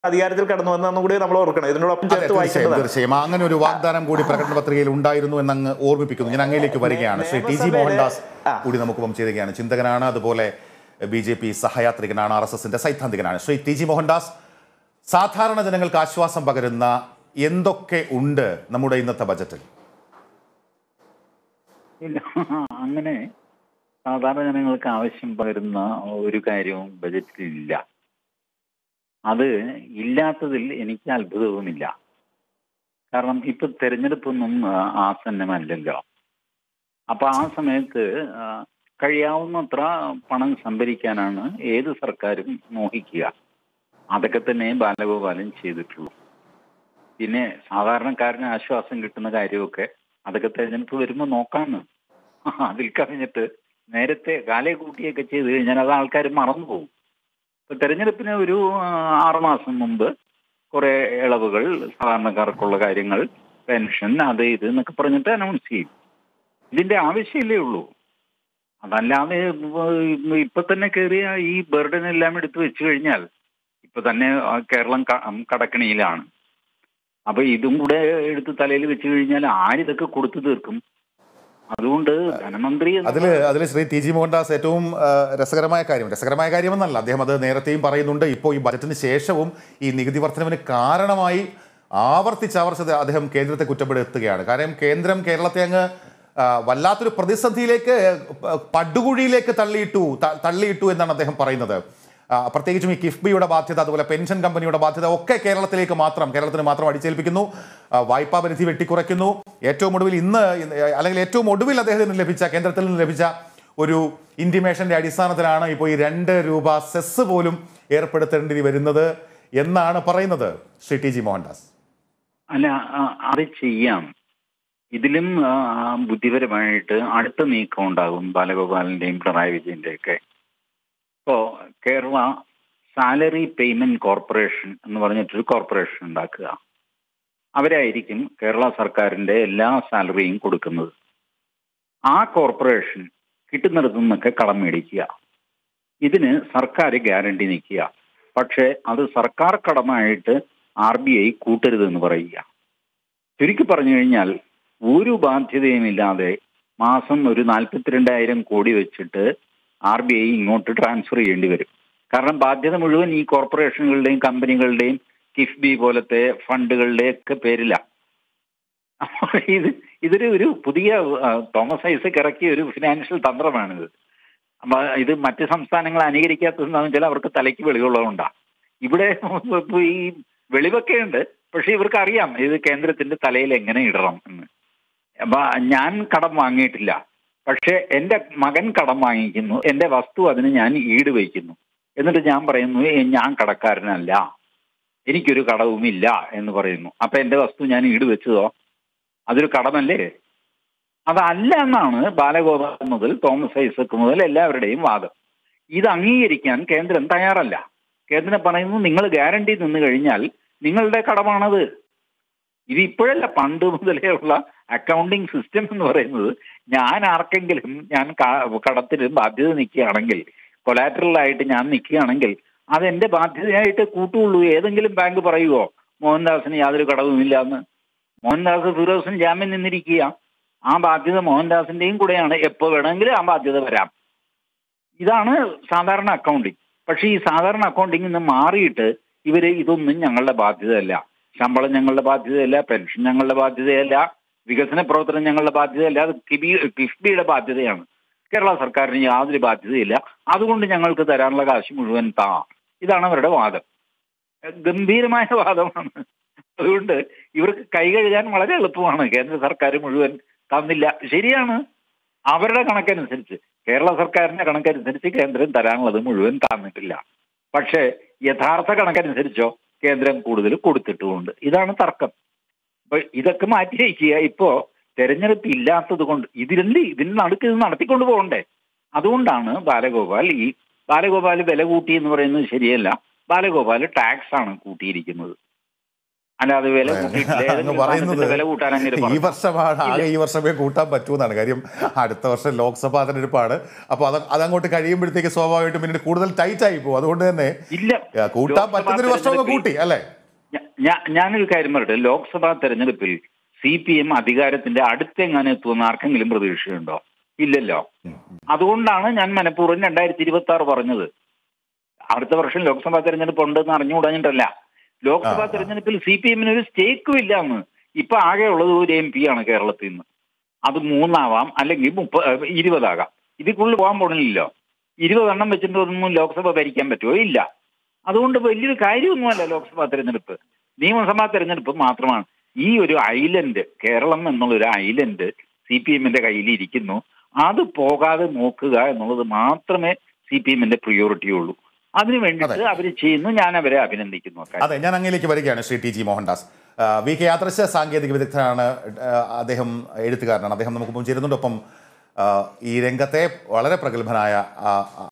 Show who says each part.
Speaker 1: അധികാരത്തിൽ കടന്നു വന്നെന്നും കൂടി നമ്മൾ ഓർക്കണം ഇതിനോടൊപ്പം
Speaker 2: അതെ,
Speaker 1: ചേർത്ത്
Speaker 2: തീർച്ചയായും
Speaker 1: വായിക്കേണ്ടതാണ്
Speaker 2: തീർച്ചയായും അങ്ങനെ ഒരു വാഗ്ദാനം കൂടി പ്രകടന പത്രികയിൽ ഉണ്ടായിരുന്നു എന്നങ്ങ് ഓർമ്മിപ്പിക്കുന്നു ഞാൻ അങ്ങയിലേക്ക് വരികയാണ് ശ്രീ ടി ജി
Speaker 1: നിയമസഭയിലെ-
Speaker 2: മോഹൻദാസ്
Speaker 1: ആ.
Speaker 2: കൂടി നമുക്കൊപ്പം ചേരുകയാണ് ചിന്തകനാണ് അതുപോലെ ബി ജെ പി സഹയാത്രികനാണ് ആർ എസ് എസിന്റെ സൈദ്ധാന്തികനാണ് ശ്രീ ടി ജി മോഹൻദാസ് സാധാരണ ജനങ്ങൾക്ക് ആശ്വാസം പകരുന്ന എന്തൊക്കെ ഉണ്ട് നമ്മുടെ ഇന്നത്തെ ബജറ്റിൽ
Speaker 3: ഇല്ല അങ്ങനെ സാധാരണ ജനങ്ങൾക്ക് ആവശ്യം പകരുന്ന ഒരു കാര്യവും ബജറ്റിൽ ഇല്ല അത് ഇല്ലാത്തതിൽ എനിക്ക് അത്ഭുതവുമില്ല കാരണം ഇപ്പൊ തെരഞ്ഞെടുപ്പൊന്നും ആ, ആസന്നമല്ലല്ലോ അപ്പൊ ആ സമയത്ത് ആ, കഴിയാവുന്നത്ര പണം സംഭരിക്കാനാണ് ഏത് സർക്കാരും മോഹിക്കുക അതൊക്കെ തന്നെ ബാലഗോപാലൻ ചെയ്തിട്ടുള്ളൂ പിന്നെ സാധാരണക്കാരന് ആശ്വാസം കിട്ടുന്ന കാര്യമൊക്കെ അതൊക്കെ തെരഞ്ഞെടുപ്പ് വരുമ്പോൾ നോക്കാന്ന് അതിൽ കവിഞ്ഞിട്ട് നേരത്തെ കാലേ കൂട്ടിയൊക്കെ ചെയ്ത് കഴിഞ്ഞാൽ അത് ആൾക്കാർ മറന്നു പോകും ഇപ്പൊ തെരഞ്ഞെടുപ്പിന് ഒരു ആ, ആറുമാസം മുമ്പ് കുറെ ഇളവുകൾ സാധാരണക്കാർക്കുള്ള കാര്യങ്ങൾ പെൻഷൻ അത് ഇത് എന്നൊക്കെ പറഞ്ഞിട്ട് അനൗൺസ് ചെയ്യും ഇതിന്റെ ആവശ്യമില്ലേ ഉള്ളൂ അതല്ലാതെ ഇപ്പൊ- ഇപ്പൊ തന്നെ കയറിയ ഈ ബർഡൻ എല്ലാം എടുത്തു വെച്ചു കഴിഞ്ഞാൽ ഇപ്പൊ തന്നെ ആ കേരളം ക- കടക്കണിയിലാണ് അപ്പൊ ഇതും കൂടെ എടുത്ത് തലയിൽ വെച്ച് കഴിഞ്ഞാൽ ആരിതൊക്കെ കൊടുത്തു തീർക്കും അതുകൊണ്ട് ധനമന്ത്രി എന്ന-
Speaker 2: അതിൽ അതിൽ ശ്രീ ടി ജി മോഹൻദാസ് ഏറ്റവും ആ, രസകരമായ കാര്യം രസകരമായ കാര്യമെന്നല്ല അദ്ദേഹം അത് നേരത്തെയും പറയുന്നുണ്ട് ഇപ്പോൾ ഈ ബജറ്റിന് ശേഷവും ഈ നികുതി വർധനവിന് കാരണമായി ആവർത്തിച്ച് ആവർത്തിച്ച് അദ്ദേഹം കേന്ദ്രത്തെ കുറ്റപ്പെടുത്തുകയാണ് കാരണം കേന്ദ്രം കേരളത്തെ അങ്ങ് ആ, വല്ലാത്തൊരു പ്രതിസന്ധിയിലേക്ക് ആ, പടുകുഴിയിലേക്ക് തള്ളിയിട്ടു ത- തള്ളിയിട്ടു എന്നാണ് അദ്ദേഹം പറയുന്നത് ആ, പ്രത്യേകിച്ചും ഈ കിഫ്ബിയുടെ ബാധ്യത അതുപോലെ പെൻഷൻ കമ്പനിയുടെ ബാധ്യത ഒക്കെ കേരളത്തിലേക്ക് മാത്രം കേരളത്തിന് മാത്രം അടിച്ചേൽപ്പിക്കുന്നു ആ, വായ്പാ പരിധി വെട്ടിക്കുറയ്ക്കുന്നു ഏറ്റവും ഒടുവിൽ ഇന്ന് ഇന്ന് അല്ലെങ്കിൽ ഏറ്റവും ഒടുവിൽ അദ്ദേഹത്തിന് ലഭിച്ച കേന്ദ്രത്തിൽ നിന്ന് ലഭിച്ച ഒരു ഇന്റിമേഷന്റെ അടിസ്ഥാനത്തിലാണ് ഇപ്പോൾ ഈ രണ്ട് രൂപ സെസ് പോലും ഏർപ്പെടുത്തേണ്ടി വരുന്നത് എന്നാണ് പറയുന്നത് ശ്രീ ടി ജി മോഹൻദാസ്
Speaker 3: അല്ല ആ, അത് ചെയ്യാം ഇതിലും ആ, ബുദ്ധിപരമായിട്ട് അടുത്ത നീക്കം ഉണ്ടാകും ബാലഗോപാലിന്റെയും പിണറായി വിജയന്റെയും ഒക്കെ ഇപ്പോ കേരള സാലറി പേയ്മെന്റ് കോർപ്പറേഷൻ എന്ന് പറഞ്ഞിട്ടൊരു കോർപ്പറേഷൻ ഉണ്ടാക്കുക അവരായിരിക്കും കേരള സർക്കാരിന്റെ എല്ലാ സാലറിയും കൊടുക്കുന്നത് ആ കോർപ്പറേഷൻ കിട്ടുന്നിടത്തു നിന്നൊക്കെ കടം മേടിക്കുക ഇതിന് സർക്കാർ ഗ്യാരണ്ടി നിൽക്കുക പക്ഷേ അത് സർക്കാർ കടമായിട്ട് ആർ ബി ഐ കൂട്ടരുതെന്ന് പറയുക ചുരുക്കി പറഞ്ഞു കഴിഞ്ഞാൽ ഒരു ബാധ്യതയുമില്ലാതെ മാസം ഒരു നാൽപ്പത്തിരണ്ടായിരം കോടി വെച്ചിട്ട് ആർ ബി ഐ ഇങ്ങോട്ട് ട്രാൻസ്ഫർ ചെയ്യേണ്ടി വരും കാരണം ബാധ്യത മുഴുവൻ ഈ കോർപ്പറേഷനുകളുടെയും കമ്പനികളുടെയും കിഫ്ബി പോലത്തെ ഫണ്ടുകളുടെയും ഒക്കെ പേരില അപ്പോൾ ഇത് ഇതൊരു ഒരു പുതിയ ആ, തോമസ് ഐസക് ഇറക്കിയ ഒരു ഫിനാൻഷ്യൽ തന്ത്രമാണിത് അപ്പൊ ഇത് മറ്റ് സംസ്ഥാനങ്ങൾ അനുകരിക്കാത്തതെന്ന് വെച്ചാൽ അവർക്ക് തലയ്ക്ക് വെളിവുള്ളതുകൊണ്ടാ ഇവിടെ ഇപ്പൊ ഈ വെളിവൊക്കെ ഉണ്ട് പക്ഷെ ഇവർക്ക് അറിയാം ഇത് കേന്ദ്രത്തിന്റെ തലയിൽ എങ്ങനെ ഇടണം എന്ന് അപ്പൊ ഞാൻ കടം വാങ്ങിയിട്ടില്ല പക്ഷെ എന്റെ മകൻ കടം വാങ്ങിക്കുന്നു എന്റെ വസ്തു അതിന് ഞാൻ ഈട് വയ്ക്കുന്നു എന്നിട്ട് ഞാൻ പറയുന്നു "ഏ, ഞാൻ കടക്കാരനല്ല എനിക്കൊരു കടവുമില്ല എന്ന് പറയുന്നു അപ്പൊ എന്റെ വസ്തു ഞാൻ ഈട് വെച്ചതോ അതൊരു കടമല്ലേ അതല്ല എന്നാണ് ബാലഗോപാൽ മുതൽ തോമസ് ഐസക് മുതൽ എല്ലാവരുടെയും വാദം ഇത് അംഗീകരിക്കാൻ കേന്ദ്രം തയ്യാറല്ല കേന്ദ്രം പറയുന്നു നിങ്ങൾ ഗ്യാരണ്ടി നിന്ന് കഴിഞ്ഞാൽ നിങ്ങളുടെ കടമാണത് ഇത് ഇപ്പോഴല്ല പണ്ട് മുതലേ ഉള്ള അക്കൗണ്ടിങ് സിസ്റ്റം എന്ന് പറയുന്നത് ഞാൻ ആർക്കെങ്കിലും ഞാൻ ക- കടത്തിന് ബാധ്യത നിൽക്കുകയാണെങ്കിൽ കൊലാറ്ററലായിട്ട് ഞാൻ നിൽക്കുകയാണെങ്കിൽ അത് എന്റെ ബാധ്യതയായിട്ട് കൂട്ടുള്ളൂ ഏതെങ്കിലും ബാങ്ക് പറയുമോ മോഹൻദാസിന് യാതൊരു കടവുമില്ല എന്ന് മോഹൻദാസ് ഫിറോസിന് ജാമ്യം നിന്നിരിക്കുക ആ ബാധ്യത മോഹൻദാസിന്റെയും കൂടെയാണ് എപ്പോ വേണമെങ്കിലും ആ ബാധ്യത വരാം ഇതാണ് സാധാരണ അക്കൗണ്ടിങ് പക്ഷെ ഈ സാധാരണ അക്കൗണ്ടിങ് നിന്ന് മാറിയിട്ട് ഇവര് ഇതൊന്നും ഞങ്ങളുടെ ബാധ്യതയല്ല ശമ്പളം ഞങ്ങളുടെ ബാധ്യതയല്ല പെൻഷൻ ഞങ്ങളുടെ ബാധ്യതയല്ല വികസന പ്രവർത്തനം ഞങ്ങളുടെ ബാധ്യതയല്ല അത് കിബി കിഫ്ബിയുടെ ബാധ്യതയാണ് കേരള സർക്കാരിന് യാതൊരു ബാധ്യതയില്ല അതുകൊണ്ട് ഞങ്ങൾക്ക് തരാനുള്ള കാശ് മുഴുവൻ താ ഇതാണ് അവരുടെ വാദം ഗംഭീരമായ വാദമാണ് അതുകൊണ്ട് ഇവർക്ക് കൈ കഴുകാൻ വളരെ എളുപ്പമാണ് കേന്ദ്ര സർക്കാർ മുഴുവൻ തന്നില്ല ശരിയാണ് അവരുടെ കണക്കനുസരിച്ച് കേരള സർക്കാരിന്റെ കണക്കനുസരിച്ച് കേന്ദ്രം തരാനുള്ളത് മുഴുവൻ തന്നിട്ടില്ല പക്ഷേ യഥാർത്ഥ കണക്കനുസരിച്ചോ കേന്ദ്രം കൂടുതൽ കൊടുത്തിട്ടുമുണ്ട് ഇതാണ് തർക്കം അപ്പൊ ഇതൊക്കെ മാറ്റി വയ്ക്കുക ഇപ്പോ തെരഞ്ഞെടുപ്പ് ഇല്ലാത്തത് കൊണ്ട് ഇതിലുണ്ട് ഇതിന് നടുക്ക് ഇത് നടത്തിക്കൊണ്ട് പോകണ്ടേ അതുകൊണ്ടാണ് ബാലഗോപാൽ ഈ ബാലഗോപാൽ വില കൂട്ടി എന്ന് പറയുന്നത് ശരിയല്ല ബാലഗോപാൽ ടാക്സ് ആണ് കൂട്ടിയിരിക്കുന്നത് അല്ലാതെ വില കൂട്ടിയിട്ടില്ല
Speaker 2: അങ്ങ്
Speaker 3: ഏതെങ്കിലും
Speaker 2: പറയുന്നത്
Speaker 3: സാധനത്തിന്റെ വില കൂട്ടാൻ അങ്ങനെ
Speaker 2: ഈ വർഷമാണ് ആകെ ഈ വർഷമേ കൂട്ടാൻ പറ്റൂന്നാണ് കാര്യം അടുത്ത വർഷം ലോക്സഭാ തെരഞ്ഞെടുപ്പാണ് അപ്പോൾ അത് അതങ്ങോട്ട് കഴിയുമ്പോഴത്തേക്ക് സ്വാഭാവികമായിട്ടും പിന്നീട് കൂടുതൽ ടൈറ്റ് ആയി പോകും അതുകൊണ്ട് തന്നെ
Speaker 3: ഇല്ല
Speaker 2: ആ, കൂട്ടാൻ
Speaker 3: ലോക്സഭാ
Speaker 2: പറ്റുന്ന ഒരു വർഷം അങ്ങ്
Speaker 3: തെരഞ്ഞെടുപ്പിൽ
Speaker 2: കൂട്ടി അല്ലേ
Speaker 3: ഞാ- ഞാ- ഞാനൊരു കാര്യം പറയട്ടെ ലോക്സഭാ തെരഞ്ഞെടുപ്പിൽ സി പി എം അധികാരത്തിന്റെ അടുത്തെങ്ങാനും എത്തുമെന്ന് ആർക്കെങ്കിലും പ്രതീക്ഷയുണ്ടോ ഇല്ലല്ലോ അതുകൊണ്ടാണ് ഞാൻ മനഃപൂർവ്വം രണ്ടായിരത്തി ഇരുപത്തി ആറ് പറഞ്ഞത് അടുത്ത വർഷം ലോക്സഭാ തെരഞ്ഞെടുപ്പ് ഉണ്ടെന്ന് അറിഞ്ഞുകൂടാഞ്ഞിട്ടല്ല ലോക്സഭാ
Speaker 2: ആ, ആ.
Speaker 3: തെരഞ്ഞെടുപ്പിൽ സി പി എമ്മിന് ഒരു സ്റ്റേക്കും ഇല്ല എന്ന് ഇപ്പൊ ആകെ ഉള്ളത് ഒരു എം പി ആണ് കേരളത്തിൽ നിന്ന് അത് മൂന്നാവാം അല്ലെങ്കിൽ മുപ്പ ഏഹ് ഇരുപതാകാം ഇതിൽ കൂടുതൽ പോകാൻ പോണില്ലല്ലോ ഇരുപതെണ്ണം വെച്ചിട്ടൊന്നും ലോക്സഭ ഭരിക്കാൻ പറ്റുമോ ഇല്ല അതുകൊണ്ട് വലിയൊരു കാര്യമൊന്നുമല്ല ലോക്സഭാ തെരഞ്ഞെടുപ്പ് നിയമസഭാ തെരഞ്ഞെടുപ്പ് മാത്രമാണ് ഈ ഒരു ഐലൻഡ് കേരളം എന്നുള്ള ഒരു ഐലൻഡ് സി പി എമ്മിന്റെ കയ്യിൽ ഇരിക്കുന്നു അത് പോകാതെ നോക്കുക എന്നുള്ളത് മാത്രമേ സി പി എമ്മിന്റെ പ്രിയോറിറ്റി ഉള്ളൂ അതിനു വേണ്ടിയിട്ട് അവർ ചെയ്യുന്നു ഞാൻ അവരെ അഭിനന്ദിക്കുന്നു അക്കാര്യത്തിൽ.
Speaker 2: അതെ ഞാൻ അങ്ങയിലേക്ക് വരികയാണ് ശ്രീ ടി ജി മോഹൻദാസ് ആ, വി കെ ആദർശ സാങ്കേതിക വിദഗ്ധനാണ് ആ, അദ്ദേഹം എഴുത്തുകാരനാണ് അദ്ദേഹം നമുക്ക് മുമ്പ് ചേരുന്നുണ്ട് ഒപ്പം ആ, ഈ രംഗത്തെ വളരെ പ്രഗത്ഭനായ ആ,